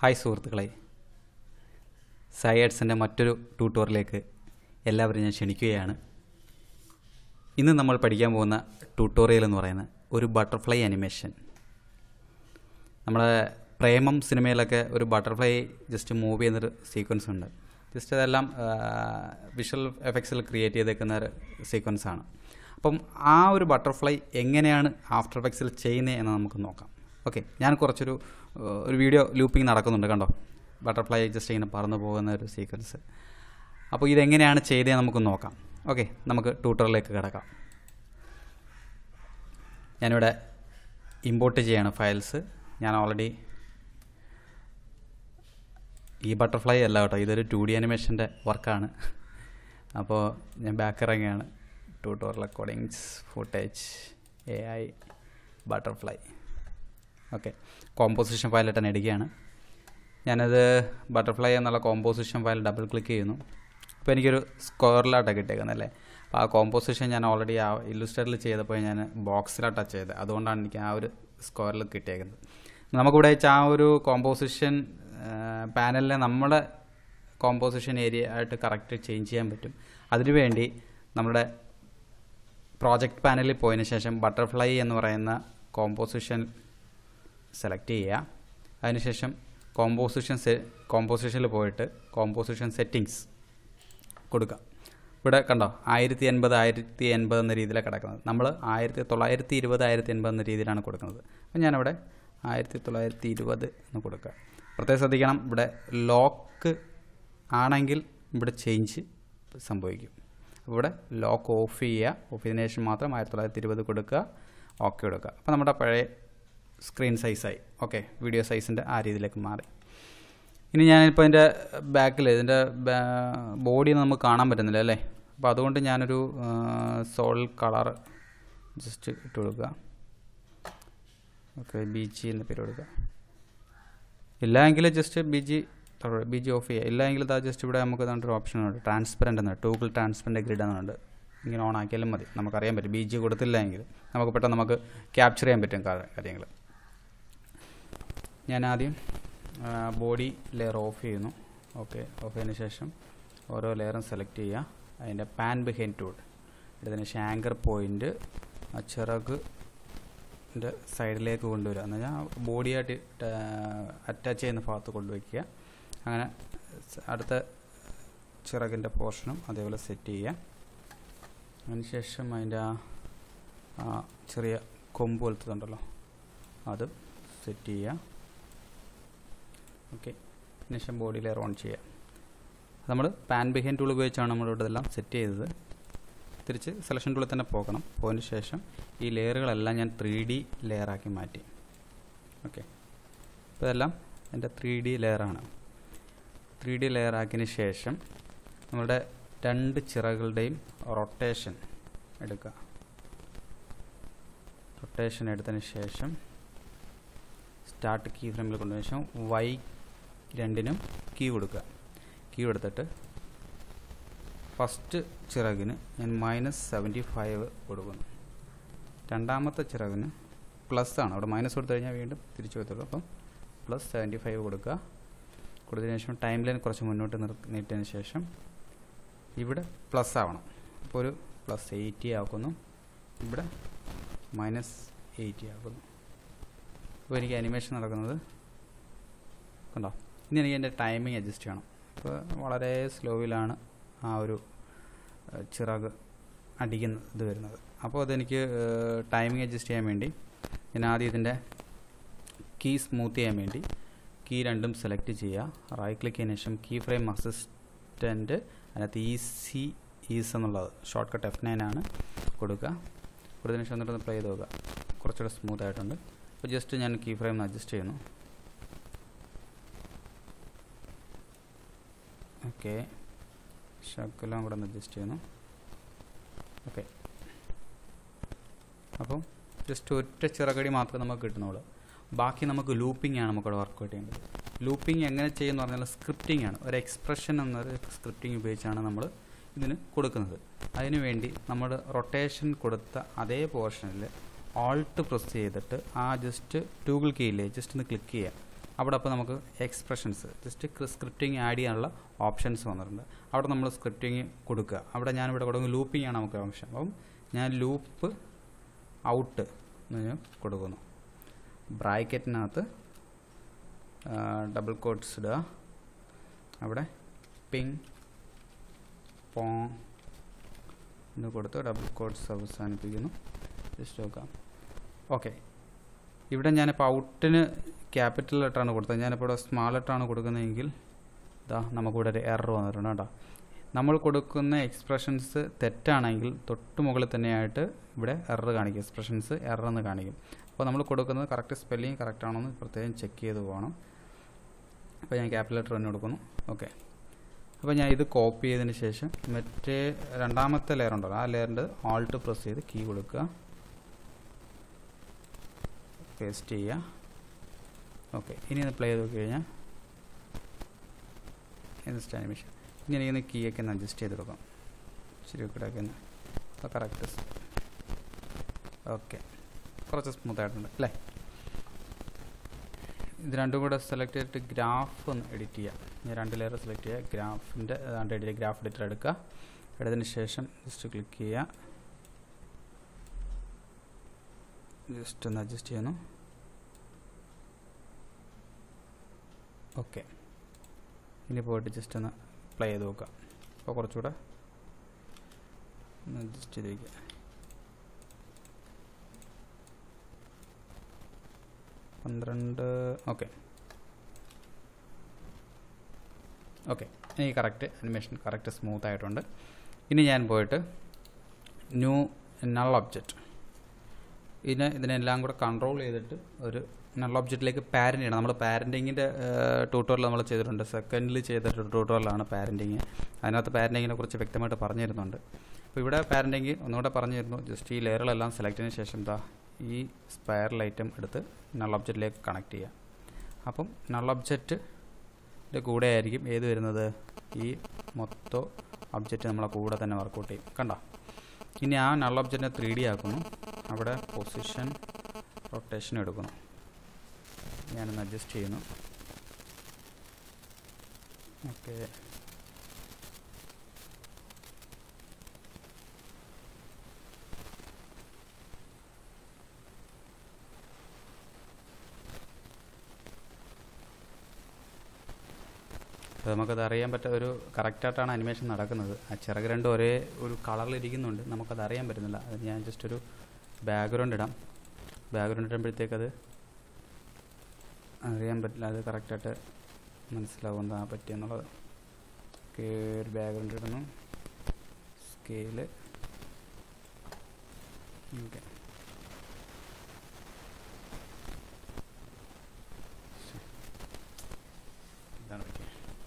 hi സുഹൃത്തുക്കളെ സയഡ്സിൻ്റെ മറ്റൊരു ട്യൂട്ടോറിയലിലേക്ക് എല്ലാവരും ഞാൻ ക്ഷണിക്കുകയാണ് ഇന്ന് നമ്മൾ പഠിക്കാൻ പോകുന്ന ട്യൂട്ടോറിയൽ എന്ന് പറയുന്നത് ഒരു ബട്ടർഫ്ലൈ അനിമേഷൻ നമ്മളെ പ്രേമം സിനിമയിലൊക്കെ ഒരു ബട്ടർഫ്ലൈ ജസ്റ്റ് മൂവ് ചെയ്യുന്നൊരു സീക്വൻസ് ഉണ്ട് ജസ്റ്റ് അതെല്ലാം വിഷ്വൽ എഫക്ട്സിൽ ക്രിയേറ്റ് ചെയ്തേക്കുന്ന ഒരു സീക്വൻസ് ആണ് അപ്പം ആ ഒരു ബട്ടർഫ്ലൈ എങ്ങനെയാണ് ആഫ്റ്റർ എഫക്ട്സിൽ ചെയ്യുന്നത് എന്ന് നമുക്ക് നോക്കാം ഓക്കെ ഞാൻ കുറച്ചൊരു ആ, ഒരു വീഡിയോ ലൂപ്പിംഗ് നടക്കുന്നുണ്ട് കണ്ടോ ബട്ടർഫ്ലൈ ജസ്റ്റ് ഇങ്ങനെ പറന്നു പോകുന്ന ഒരു സീക്വൻസ് അപ്പോൾ ഇതെങ്ങനെയാണ് ചെയ്തത് നമുക്ക് നോക്കാം ഓക്കെ നമുക്ക് ട്യൂട്ടറിലേക്ക് കിടക്കാം ഞാനിവിടെ ഇമ്പോർട്ട് ചെയ്യാണ് ഫയൽസ് ഞാൻ ഓൾറെഡി ഈ ബട്ടർഫ്ലൈ അല്ല കേട്ടോ ഇതൊരു ടു ഡി അനിമേഷൻ്റെ വർക്കാണ് അപ്പോൾ ഞാൻ ബാക്ക് ഇറങ്ങിയാണ് tutorial recordings footage A I butterfly okay composition ഫയലിട്ട് തന്നെ എടുക്കുകയാണ് ഞാനത് ബട്ടർഫ്ലൈ എന്നുള്ള കോമ്പോസിഷൻ ഫയൽ ഡബിൾ ക്ലിക്ക് ചെയ്യുന്നു അപ്പോൾ എനിക്കൊരു സ്ക്വയറിലായിട്ടാണ് കിട്ടിയേക്കുന്നത് അല്ലേ അപ്പോൾ ആ കോമ്പോസിഷൻ ഞാൻ ഓൾറെഡി ആ ഇല്ലുസ്ട്രേറ്ററിൽ ചെയ്തപ്പോൾ ഞാൻ ബോക്സിലാണ് ടച്ച് ചെയ്തത് അതുകൊണ്ടാണ് എനിക്ക് ആ ഒരു സ്ക്വയറിൽ കിട്ടിയേക്കുന്നത് നമുക്കിവിടെ വെച്ച് ആ ഒരു കോമ്പോസിഷൻ പാനലിനെ നമ്മുടെ കോമ്പോസിഷൻ ഏരിയ ആയിട്ട് കറക്റ്റ് ചേഞ്ച് ചെയ്യാൻ പറ്റും അതിനുവേണ്ടി നമ്മുടെ പ്രോജക്റ്റ് പാനലിൽ പോയതിന് ശേഷം ബട്ടർഫ്ലൈ എന്ന് പറയുന്ന കോമ്പോസിഷൻ സെലക്ട് ചെയ്യുക അതിനുശേഷം കോമ്പോസിഷൻ സെ കോമ്പോസിഷനിൽ പോയിട്ട് കോമ്പോസിഷൻ സെറ്റിങ്സ് കൊടുക്കുക ഇവിടെ കണ്ടോ ആയിരത്തി എൺപത് ആയിരത്തി എൺപത് എന്ന രീതിയിലാണ് കിടക്കുന്നത് നമ്മൾ ആയിരത്തി തൊള്ളായിരത്തി ഇരുപത് ആയിരത്തി എൺപത് എന്ന രീതിയിലാണ് കൊടുക്കുന്നത് അപ്പം ഞാനിവിടെ ആയിരത്തി തൊള്ളായിരത്തി ഇരുപത് എന്ന് കൊടുക്കുക പ്രത്യേകം ശ്രദ്ധിക്കണം ഇവിടെ ലോക്ക് ആണെങ്കിൽ ഇവിടെ ചേഞ്ച് സംഭവിക്കും അപ്പോൾ ഇവിടെ ലോക്ക് ഓഫ് ചെയ്യുക ഓഫ് ചെയ്തതിനു ശേഷം മാത്രം ആയിരത്തി തൊള്ളായിരത്തി ഇരുപത് കൊടുക്കുക ഓക്കെ കൊടുക്കുക അപ്പോൾ നമ്മുടെ പഴയ സ്ക്രീൻ സൈസായി ഓക്കെ വീഡിയോ സൈസിൻ്റെ ആ രീതിയിലേക്ക് മാറി ഇനി ഞാനിപ്പോൾ ഇതിൻ്റെ ബാക്കിൽ ഇതിൻ്റെ ബോഡി നമുക്ക് കാണാൻ പറ്റുന്നില്ല അല്ലേ അപ്പോൾ അതുകൊണ്ട് ഞാനൊരു സോൾ കളർ ജസ്റ്റ് ഇട്ട് കൊടുക്കുക ഓക്കെ ബി ജി എന്ന പേര് കൊടുക്കുക ഇല്ല എങ്കിൽ just B G B G off ചെയ്യുക ഇല്ല എങ്കിൽ ഇതാ ജസ്റ്റ് ഇവിടെ നമുക്ക് ഒരു ഓപ്ഷൻ ഉണ്ട് ട്രാൻസ്പെറൻ്റ് എന്ന് ടൂഗിൾ ട്രാൻസ്പെറൻ്റ് ഗ്രിഡ് എന്നുണ്ട് ഇങ്ങനെ ഓൺ ആക്കിയാലും മതി നമുക്കറിയാൻ പറ്റും ബി ജി കൊടുത്തില്ല എങ്കിൽ നമുക്ക് പെട്ടെന്ന് നമുക്ക് ക്യാപ്ചർ ചെയ്യാൻ പറ്റും കാര്യങ്ങൾ ഞാൻ ആദ്യം ബോഡി ലെയർ ഓഫ് ചെയ്യുന്നു ഓക്കെ ഓഫ് ചെയ്തതിന് ശേഷം ഓരോ ലെയറും സെലക്ട് ചെയ്യുക അതിൻ്റെ പാൻ ബിഹൈൻഡ് ടൂൾ എടുത്തതിന് ശേഷം ആങ്കർ പോയിൻ്റ് ആ ചിറക് സൈഡിലേക്ക് കൊണ്ടുവരിക എന്ന് പറഞ്ഞാൽ ബോഡിയായിട്ട് അറ്റാച്ച് ചെയ്യുന്ന ഭാഗത്ത് കൊണ്ടുവയ്ക്കുക അങ്ങനെ സ- അടുത്ത ചിറകിൻ്റെ പോർഷനും അതേപോലെ സെറ്റ് ചെയ്യുക അതിനുശേഷം അതിൻ്റെ ആ ആ ചെറിയ കൊമ്പ് പോലത്തതുണ്ടല്ലോ അത് സെറ്റ് ചെയ്യുക ഓക്കെ അതിനുശേഷം ബോഡി ലെയർ ഓൺ ചെയ്യുക നമ്മൾ പാൻ ബിഹൈൻ ടൂൾ ഉപയോഗിച്ചാണ് നമ്മളിവിടെ ഇതെല്ലാം സെറ്റ് ചെയ്തത് തിരിച്ച് സെലക്ഷൻ ടൂളിൽ തന്നെ പോകണം പോയതിന് ശേഷം ഈ ലെയറുകളെല്ലാം ഞാൻ ത്രീ ഡി ലെയറാക്കി മാറ്റി ഓക്കെ അപ്പോൾ ഇതെല്ലാം എൻ്റെ ത്രീ ഡി ലെയറാണ് ത്രീ ഡി ലെയറാക്കിയതിന് ശേഷം നമ്മുടെ രണ്ട് ചിറകളുടെയും റൊട്ടേഷൻ എടുക്കുക റൊട്ടേഷൻ എടുത്തതിന് ശേഷം സ്റ്റാർട്ട് കീ ഫ്രെയിമിൽ കൊണ്ടുവന്ന ശേഷം വൈ രണ്ടിനും കീ കൊടുക്കുക കീ കൊടുത്തിട്ട് ഫസ്റ്റ് ചിറകിന് ഞാൻ മൈനസ് സെവൻറ്റി ഫൈവ് കൊടുക്കുന്നു രണ്ടാമത്തെ ചിറകിന് പ്ലസ് ആണ് അവിടെ മൈനസ് കൊടുത്തു കഴിഞ്ഞാൽ വീണ്ടും തിരിച്ചു കൊടുത്തുള്ളൂ അപ്പം പ്ലസ് സെവൻറ്റി ഫൈവ് കൊടുക്കുക കൊടുത്തതിന് ശേഷം ടൈം ലൈൻ കുറച്ച് മുന്നോട്ട് നിർ നീട്ടിയതിന് ശേഷം ഇവിടെ പ്ലസ് ആവണം അപ്പോൾ ഒരു പ്ലസ് എയ്റ്റി ആക്കുന്നു ഇവിടെ മൈനസ് എയ്റ്റി ആക്കുന്നു അപ്പോൾ എനിക്ക് അനിമേഷൻ നടക്കുന്നത് കണ്ടോ ഇനി എനിക്ക് എൻ്റെ ടൈമിംഗ് അഡ്ജസ്റ്റ് ചെയ്യണം അപ്പോൾ വളരെ സ്ലോയിലാണ് ആ ഒരു ഏഹ്, ചിറക് അടിക്കുന്ന ഇത് വരുന്നത് അപ്പോൾ അതെനിക്ക് ടൈമിംഗ് അഡ്ജസ്റ്റ് ചെയ്യാൻ വേണ്ടി ഞാൻ ആദ്യം ഇതിൻ്റെ കീ സ്മൂത്ത് ചെയ്യാൻ വേണ്ടി കീ രണ്ടും സെലക്ട് ചെയ്യുക റൈറ്റ് ക്ലിക്ക് ചെയ്തതിന് ശേഷം കീ ഫ്രെയിം അസിസ്റ്റൻറ്റ് അതിനകത്ത് ഇ സി ഈസ് എന്നുള്ളത് ഷോർട്ട് കട്ട് എഫ് നയൻ ആണ് കൊടുക്കുക കൊടുത്തതിന് ശേഷം എന്നിട്ട് പ്ലേ ചെയ്ത് നോക്കുക കുറച്ചുകൂടെ സ്മൂത്ത് ആയിട്ടുണ്ട് അപ്പോൾ ജസ്റ്റ് ഞാൻ കീ ഫ്രെയിം അഡ്ജസ്റ്റ് ചെയ്യുന്നു ഓക്കെ ഷക്കെല്ലാം കൂടെ ഒന്ന് അഡ്ജസ്റ്റ് ചെയ്യുന്നു ഓക്കെ അപ്പം ജസ്റ്റ് ഒറ്റ ചിറകടി മാത്രമേ നമുക്ക് കിട്ടുന്നുള്ളൂ ബാക്കി നമുക്ക് ലൂപ്പിംഗ് ആണ് നമുക്കിവിടെ വർക്കൗട്ട് ചെയ്യേണ്ടത് ലൂപ്പിംഗ് എങ്ങനെ ചെയ്യുമെന്ന് പറഞ്ഞാൽ സ്ക്രിപ്റ്റിംഗ് ആണ് ഒരു എക്സ്പ്രഷൻ എന്നൊരു സ്ക്രിപ്റ്റിംഗ് ഉപയോഗിച്ചാണ് നമ്മൾ ഇതിന് കൊടുക്കുന്നത് അതിനുവേണ്ടി നമ്മൾ റൊട്ടേഷൻ കൊടുത്ത അതേ പോർഷനിൽ ഓൾട്ട് പ്രസ് ചെയ്തിട്ട് ആ ജസ്റ്റ് ടൂബിൾ കീയിലെ ജസ്റ്റ് ഒന്ന് ക്ലിക്ക് ചെയ്യുക അവിടെ അപ്പോൾ നമുക്ക് എക്സ്പ്രഷൻസ് ജസ്റ്റ് സ്ക്രിപ്റ്റിംഗ് ആഡ് ചെയ്യാനുള്ള ഓപ്ഷൻസ് വന്നിട്ടുണ്ട് അവിടെ നമ്മൾ സ്ക്രിപ്റ്റിംഗ് കൊടുക്കുക അവിടെ ഞാനിവിടെ കൊടുക്കുന്ന ലൂപ്പിംഗ് ആണ് നമുക്ക് ഓപ്ഷൻ അപ്പം ഞാൻ ലൂപ്പ് ഔട്ട് എന്ന് കൊടുക്കുന്നു ബ്രാക്കറ്റിനകത്ത് ഡബിൾ കോട്ട്സ് ഇടുക അവിടെ പിങ് പോ എന്ന് കൊടുത്ത് ഡബിൾ കോട്ട്സ് അവസാനിപ്പിക്കുന്നു ജസ്റ്റ് നോക്കാം ഓക്കെ ഇവിടെ ഞാനിപ്പോൾ ഔട്ടിന് ക്യാപിറ്റൽ ലെറ്ററാണ് കൊടുത്തത് ഞാനിപ്പോൾ ഇവിടെ സ്മാൾ ലെറ്ററാണ് കൊടുക്കുന്നതെങ്കിൽ ഇതാ നമുക്കിവിടെ ഒരു എറർ വന്നിട്ടുണ്ട് കേട്ടോ നമ്മൾ കൊടുക്കുന്ന എക്സ്പ്രഷൻസ് തെറ്റാണെങ്കിൽ തൊട്ട് മുകളിൽ തന്നെയായിട്ട് ഇവിടെ എറർ കാണിക്കും എക്സ്പ്രഷൻസ് എറർ എന്ന് കാണിക്കും അപ്പോൾ നമ്മൾ കൊടുക്കുന്നത് കറക്റ്റ് സ്പെല്ലിങ് കറക്റ്റ് ആണോ എന്ന് പ്രത്യേകം ചെക്ക് ചെയ്ത് പോകണം അപ്പോൾ ഞാൻ ക്യാപിറ്റൽ ലെറ്റർ തന്നെ കൊടുക്കുന്നു ഓക്കെ അപ്പോൾ ഞാൻ ഇത് കോപ്പി ചെയ്തതിന് ശേഷം മറ്റേ രണ്ടാമത്തെ ലെയർ ഉണ്ടല്ലോ ആ ലെയറിൻ്റെ ആൾട്ട് പ്രസ് ചെയ്ത് കീ കൊടുക്കുക പേസ്റ്റ് ചെയ്യുക ഓക്കെ ഇനി ഒന്ന് പ്ലേ ചെയ്ത് നോക്കി കഴിഞ്ഞാൽ ഇൻസ്റ്റ് ആനിമേഷൻ ഇനി എനിക്കൊന്ന് കീ ഒക്കെ ഒന്ന് അഡ്ജസ്റ്റ് ചെയ്ത് കൊടുക്കാം ശരി കിടക്കുന്ന അപ്പോൾ കറക്റ്റ് ഓക്കെ കുറച്ച് സ്മൂത്ത് ആയിട്ടുണ്ട് അല്ലേ ഇത് രണ്ടും കൂടെ സെലക്ട് ചെയ്തിട്ട് ഗ്രാഫ് ഒന്ന് എഡിറ്റ് ചെയ്യുക ഞാൻ രണ്ട് ലെയർ സെലക്ട് ചെയ്യുക ഗ്രാഫിൻ്റെ രണ്ട് എഡിറ്റ് ഗ്രാഫ് എഡിറ്റർ എടുക്കുക എടുത്തതിന് ശേഷം ജസ്റ്റ് ക്ലിക്ക് ചെയ്യുക ജസ്റ്റ് ഒന്ന് അഡ്ജസ്റ്റ് ചെയ്യുന്നു ഓക്കെ ഇനി പോയിട്ട് ജസ്റ്റ് ഒന്ന് പ്ലേ ചെയ്ത് നോക്കാം അപ്പോൾ കുറച്ചുകൂടെ ഒന്ന് അഡ്ജസ്റ്റ് ചെയ്ത് വയ്ക്കുക പന്ത്രണ്ട് ഓക്കെ ഓക്കെ ഇനി കറക്റ്റ് അനിമേഷൻ കറക്റ്റ് സ്മൂത്ത് ആയിട്ടുണ്ട് ഇനി ഞാൻ പോയിട്ട് ന്യൂ നൾ ഒബ്ജക്റ്റ് ഇതിനെ ഇതിനെല്ലാം കൂടെ കൺട്രോൾ ചെയ്തിട്ട് ഒരു നൾ ഒബ്ജക്റ്റിലേക്ക് പാരൻ്റ് ചെയ്യണം നമ്മൾ പാരൻറ്റിങ്ങിൻ്റെ ട്യൂട്ടോറിയൽ നമ്മൾ ചെയ്തിട്ടുണ്ട് സെക്കൻഡിൽ ചെയ്ത ട്യൂട്ടോറിയലാണ് പാരൻറ്റിങ് അതിനകത്ത് പാരൻറ്റിങ്ങിനെ കുറിച്ച് വ്യക്തമായിട്ട് പറഞ്ഞു തരുന്നുണ്ട് അപ്പോൾ ഇവിടെ പാരൻറ്റിങ് ഒന്നുകൂടെ പറഞ്ഞു തരുന്നു ജസ്റ്റ് ഈ ലെയറുകളെല്ലാം സെലക്ട് ചെയ്തതിന് ശേഷം എന്താ ഈ സ്പൈറൽ ഐറ്റം എടുത്ത് നൾ ഒബ്ജക്റ്റിലേക്ക് കണക്ട് ചെയ്യുക അപ്പം നൾ ഒബ്ജക്റ്റിൻ്റെ കൂടെ ആയിരിക്കും ഏത് വരുന്നത് ഈ മൊത്തം ഒബ്ജക്റ്റ് നമ്മളെ കൂടെ തന്നെ വർക്കൗട്ട് ചെയ്യും കണ്ടോ ഇനി ആ നൾ ഒബ്ജക്റ്റിനെ ത്രീ ഡി ആക്കുന്നു അവിടെ പൊസിഷൻ റൊട്ടേഷൻ എടുക്കുന്നു ഞാനൊന്ന് അഡ്ജസ്റ്റ് ചെയ്യുന്നു ഓക്കെ അപ്പോൾ നമുക്കത് അറിയാൻ പറ്റുക ഒരു കറക്റ്റായിട്ടാണ് അനിമേഷൻ നടക്കുന്നത് ആ ചിറക് രണ്ടും ഒരേ ഒരു കളറിൽ ഇരിക്കുന്നുണ്ട് നമുക്കത് അറിയാൻ പറ്റുന്നില്ല അത് ഞാൻ ജസ്റ്റ് ഒരു ബാക്ക്ഗ്രൗണ്ട് ഇടാം ബാക്ക്ഗ്രൗണ്ട് ഇടുമ്പോഴത്തേക്കത് അറിയാൻ പറ്റില്ല അത് കറക്റ്റായിട്ട് മനസ്സിലാവും എന്താ പറ്റിയെന്നുള്ളത് ഓക്കെ ഒരു ബാക്ക്ഗ്രൗണ്ട് ഇടുന്നു സ്കെയില് ഓക്കെ ഇതാണ് പറ്റിയത്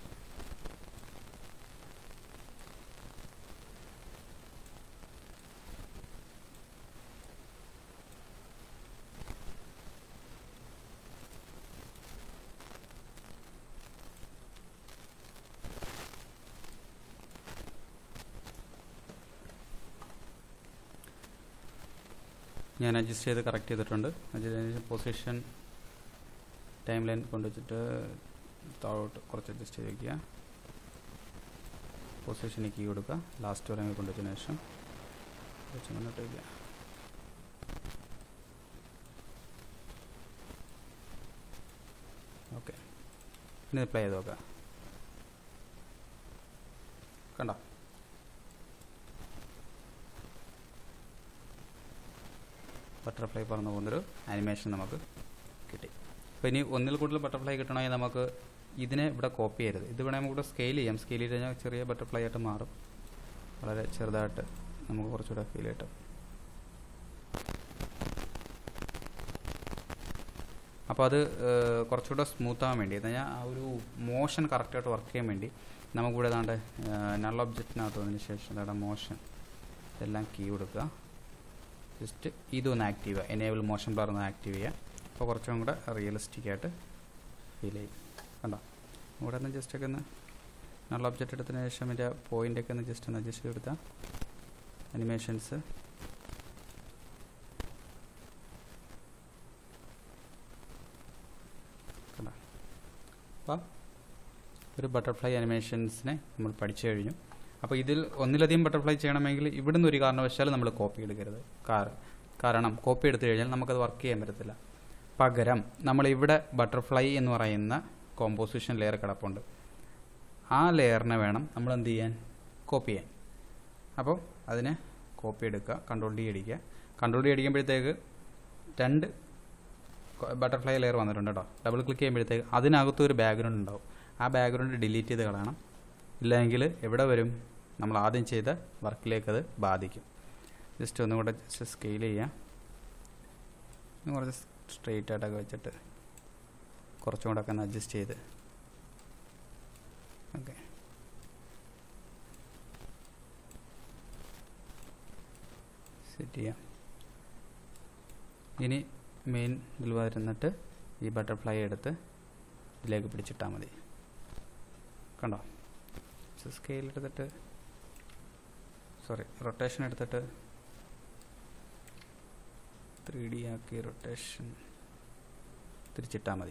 ഞാൻ അഡ്ജസ്റ്റ് ചെയ്ത് കറക്റ്റ് ചെയ്തിട്ടുണ്ട് അതിന് പൊസിഷൻ ടൈം ലൈൻ കൊണ്ടുവച്ചിട്ട് താഴോട്ട് കുറച്ച് അഡ്ജസ്റ്റ് ചെയ്ത് വയ്ക്കുക പൊസിഷനിൽ കീ കൊടുക്കുക ലാസ്റ്റ് വരെ കൊണ്ടുവച്ചതിന് ശേഷം കുറച്ച് മുന്നോട്ട് വയ്ക്കുക ഓക്കെ ഇനി പ്ലേ ചെയ്ത് നോക്കാം കണ്ടോ ബട്ടർഫ്ലൈ പറന്നു പോകുന്നൊരു ആനിമേഷൻ നമുക്ക് കിട്ടി അപ്പോൾ ഇനി ഒന്നിൽ കൂടുതൽ ബട്ടർഫ്ലൈ കിട്ടണമെങ്കിൽ നമുക്ക് ഇതിനെ ഇവിടെ കോപ്പി ചെയ്യരുത് ഇത് വേണമെങ്കിൽ നമുക്ക് ഇവിടെ സ്കെയിൽ ചെയ്യാം സ്കെയിൽ ചെയ്ത് കഴിഞ്ഞാൽ ചെറിയ ബട്ടർഫ്ലൈ ആയിട്ട് മാറും വളരെ ചെറുതായിട്ട് നമുക്ക് കുറച്ചുകൂടെ ഫീൽ കിട്ടും അപ്പോൾ അത് ഏഹ്, കുറച്ചുകൂടെ സ്മൂത്ത് ആവാൻ വേണ്ടി എന്ന് പറഞ്ഞാൽ ആ ഒരു മോഷൻ കറക്റ്റായിട്ട് വർക്ക് ചെയ്യാൻ വേണ്ടി നമുക്കിവിടെ ഏതാണ്ട് നൾ ഒബ്ജക്റ്റിനകത്ത് വന്നതിന് ശേഷം ഏതാണ്ട് മോഷൻ ഇതെല്ലാം കീ കൊടുക്കുക ജസ്റ്റ് ഇതൊന്ന് ആക്റ്റീവ് ചെയ്യുക എനേബിൾ മോഷൻ ബ്ലർ ഒന്ന് ആക്റ്റീവ് ചെയ്യുക അപ്പോൾ കുറച്ചും കൂടെ റിയലിസ്റ്റിക് ആയിട്ട് ഫീൽ ചെയ്യും കണ്ടോ ഇവിടെ നിന്ന് ജസ്റ്റ് ഒക്കെ ഒന്ന് നല്ല ഒബ്ജക്റ്റ് എടുത്തതിന് ശേഷം ഇതിൻ്റെ പോയിൻ്റൊക്കെ ഒന്ന് ജസ്റ്റ് ഒന്ന് അഡ്ജസ്റ്റ് ചെയ്തെടുത്താൽ അനിമേഷൻസ് കണ്ടോ ഒരു ബട്ടർഫ്ലൈ അനിമേഷൻസിനെ നമ്മൾ പഠിച്ചു കഴിഞ്ഞു അപ്പോൾ ഇതിൽ ഒന്നിലധികം ബട്ടർഫ്ലൈ ചെയ്യണമെങ്കിൽ ഇവിടുന്ന് ഒരു കാരണവശാലും നമ്മൾ കോപ്പി എടുക്കരുത് കാര- കാരണം കോപ്പി എടുത്തു കഴിഞ്ഞാൽ നമുക്കത് വർക്ക് ചെയ്യാൻ പറ്റത്തില്ല പകരം നമ്മൾ ഇവിടെ ബട്ടർഫ്ലൈ എന്ന് പറയുന്ന കോമ്പോസിഷൻ ലെയർ കിടപ്പുണ്ട് ആ ലെയറിനെ വേണം നമ്മൾ എന്ത് ചെയ്യാൻ കോപ്പി ചെയ്യാൻ അപ്പോൾ അതിന് കോപ്പി എടുക്കുക കൺട്രോൾ ഡി അടിക്കുക കൺട്രോൾ ഡി അടിക്കുമ്പോഴത്തേക്ക് രണ്ട് ബട്ടർഫ്ലൈ ലെയർ വന്നിട്ടുണ്ട് കേട്ടോ ഡബിൾ ക്ലിക്ക് ചെയ്യുമ്പോഴത്തേക്ക് അതിനകത്തും ഒരു ബാക്ക്ഗ്രൗണ്ട് ഉണ്ടാവും ആ ബാക്ക്ഗ്രൗണ്ട് ഡിലീറ്റ് ചെയ്ത് കളയണം ഇല്ലെങ്കിൽ എവിടെ വരും നമ്മൾ ആദ്യം ചെയ്ത വർക്കിലേക്ക് അത് ബാധിക്കും ജസ്റ്റ് ഒന്നും കൂടെ ജസ്റ്റ് സ്കെയിൽ ചെയ്യാം ഒന്ന് കുറച്ച് സ്ട്രെയിറ്റ് ആയിട്ടൊക്കെ വെച്ചിട്ട് കുറച്ചും കൂടെ ഒക്കെ ഒന്ന് അഡ്ജസ്റ്റ് ചെയ്ത് ഓക്കെ സെറ്റ് ചെയ്യാം ഇനി മെയിൻ ഇതിൽ വരുന്നിട്ട് ഈ ബട്ടർഫ്ലൈ എടുത്ത് ഇതിലേക്ക് പിടിച്ചിട്ടാൽ മതി കണ്ടോ സ്കെയിൽ എടുത്തിട്ട് സോറി റൊട്ടേഷൻ എടുത്തിട്ട് ത്രീ ഡി ആക്കി റൊട്ടേഷൻ തിരിച്ചിട്ടാൽ മതി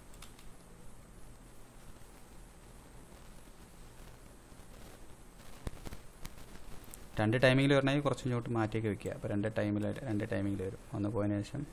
രണ്ട് ടൈമിങ്ങിൽ വരണമെങ്കിൽ കുറച്ച് ഇങ്ങോട്ട് മാറ്റിയൊക്കെ വെക്കുക അപ്പോൾ രണ്ട് ടൈമിൽ രണ്ട് ടൈമിങ്ങിൽ വരും ഒന്ന് പോയതിനു ശേഷം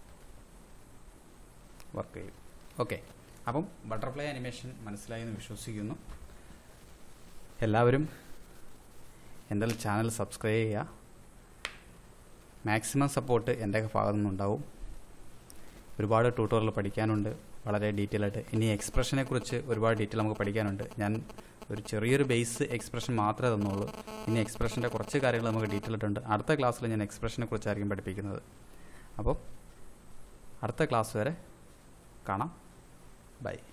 വർക്ക് ചെയ്യും ഓക്കെ അപ്പം ബട്ടർഫ്ലൈ അനിമേഷൻ മനസ്സിലായി എന്ന് വിശ്വസിക്കുന്നു എല്ലാവരും എൻ്റെ ചാനൽ സബ്സ്ക്രൈബ് ചെയ്യുക മാക്സിമം സപ്പോർട്ട് എൻ്റെ ഭാഗത്തു നിന്നുണ്ടാവും ഒരുപാട് ട്യൂട്ടോറിയൽ പഠിക്കാനുണ്ട് വളരെ ഡീറ്റെയിൽ ആയിട്ട് ഇനി എക്സ്പ്രഷനെ കുറിച്ച് ഒരുപാട് ഡീറ്റെയിൽ നമുക്ക് പഠിക്കാനുണ്ട് ഞാൻ ഒരു ചെറിയൊരു ബേസ് എക്സ്പ്രഷൻ മാത്രമേ തന്നുള്ളൂ ഇനി എക്സ്പ്രഷൻ്റെ കുറച്ച് കാര്യങ്ങൾ നമുക്ക് ഡീറ്റെയിൽ ആയിട്ടുണ്ട് അടുത്ത ക്ലാസ്സിൽ ഞാൻ എക്സ്പ്രഷനെ കുറിച്ചായിരിക്കും പഠിപ്പിക്കുന്നത് അപ്പോൾ അടുത്ത ക്ലാസ് വരെ കാണാം ബൈ